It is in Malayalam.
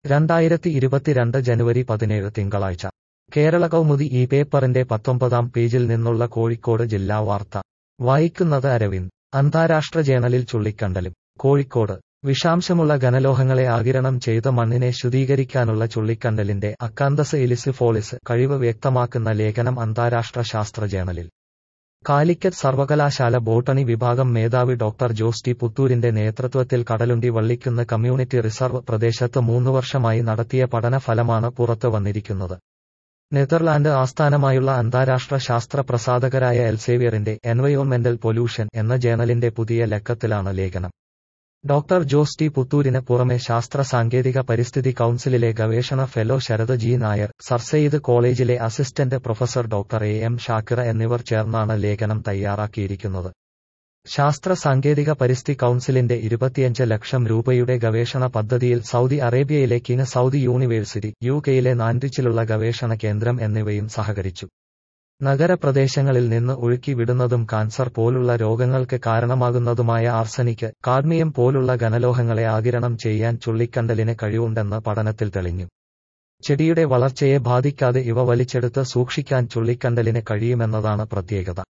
രണ്ടായിരത്തി ഇരുപത്തിരണ്ട് ജനുവരി പതിനേഴ് തിങ്കളാഴ്ച കേരള കൗമുദി ഈ പേപ്പറിന്റെ പത്തൊമ്പതാം പേജിൽ നിന്നുള്ള കോഴിക്കോട് ജില്ലാ വാർത്ത വായിക്കുന്നത് അരവിന്ദ് അന്താരാഷ്ട്ര ജേണലിൽ ചുള്ളിക്കണ്ടലും കോഴിക്കോട് വിഷാംശമുള്ള ഘനലോഹങ്ങളെ ആഗിരണം ചെയ്ത മണ്ണിനെ ശുദ്ധീകരിക്കാനുള്ള ചുള്ളിക്കണ്ടലിന്റെ അക്കാന്തസ് ഇലിസിഫോളിസ് കഴിവ് വ്യക്തമാക്കുന്ന ലേഖനം അന്താരാഷ്ട്ര ശാസ്ത്ര ജേണലിൽ കാലിക്കറ്റ് സർവകലാശാല ബോട്ടണി വിഭാഗം മേധാവി ഡോക്ടർ ജോസ് ടി പുത്തൂരിന്റെ നേതൃത്വത്തിൽ കടലുണ്ടി വള്ളിക്കുന്ന് കമ്മ്യൂണിറ്റി റിസർവ് പ്രദേശത്ത് മൂന്നു വർഷമായി നടത്തിയ പഠന ഫലമാണ് പുറത്തു വന്നിരിക്കുന്നത് നെതർലാൻഡ് ആസ്ഥാനമായുള്ള അന്താരാഷ്ട്ര ശാസ്ത്ര പ്രസാധകരായ എൽസേവിയറിന്റെ എൻവയോൺമെന്റൽ പൊല്യൂഷൻ എന്ന ജേണലിന്റെ പുതിയ ലക്കത്തിലാണ് ലേഖനം ഡോക്ടർ ജോസ് ടി പുത്തൂരിന് പുറമെ ശാസ്ത്ര സാങ്കേതിക പരിസ്ഥിതി കൌൺസിലിലെ ഗവേഷണ fellow Sarath G Nair Sir Syed കോളേജിലെ assistant professor doctor A M Shakir എന്നിവർ ചേർന്നാണ് ലേഖനം തയ്യാറാക്കിയിരിക്കുന്നത് ശാസ്ത്ര സാങ്കേതിക പരിസ്ഥിതി കൌൺസിലിന്റെ ഇരുപത്തിയഞ്ച് ലക്ഷം രൂപയുടെ ഗവേഷണ പദ്ധതിയിൽ സൗദി അറേബ്യയിലെ കിങ് സൗദി യൂണിവേഴ്സിറ്റി യു കെയിലെ നാൻറിച്ചിലുള്ള ഗവേഷണ കേന്ദ്രം എന്നിവയും സഹകരിച്ചു നഗരപ്രദേശങ്ങളിൽ നിന്ന് ഒഴുക്കി വിടുന്നതും കാൻസർ പോലുള്ള രോഗങ്ങൾക്ക് കാരണമാകുന്നതുമായ ആർസനിക്ക് കാഡ്മിയം പോലുള്ള ഘനലോഹങ്ങളെ ആകിരണം ചെയ്യാൻ ചുള്ളിക്കണ്ടലിന് കഴിവുണ്ടെന്ന് പഠനത്തിൽ തെളിഞ്ഞു ചെടിയുടെ വളർച്ചയെ ബാധിക്കാതെ ഇവ വലിച്ചെടുത്ത് സൂക്ഷിക്കാൻ ചുള്ളിക്കണ്ടലിന് കഴിയുമെന്നതാണ് പ്രത്യേകത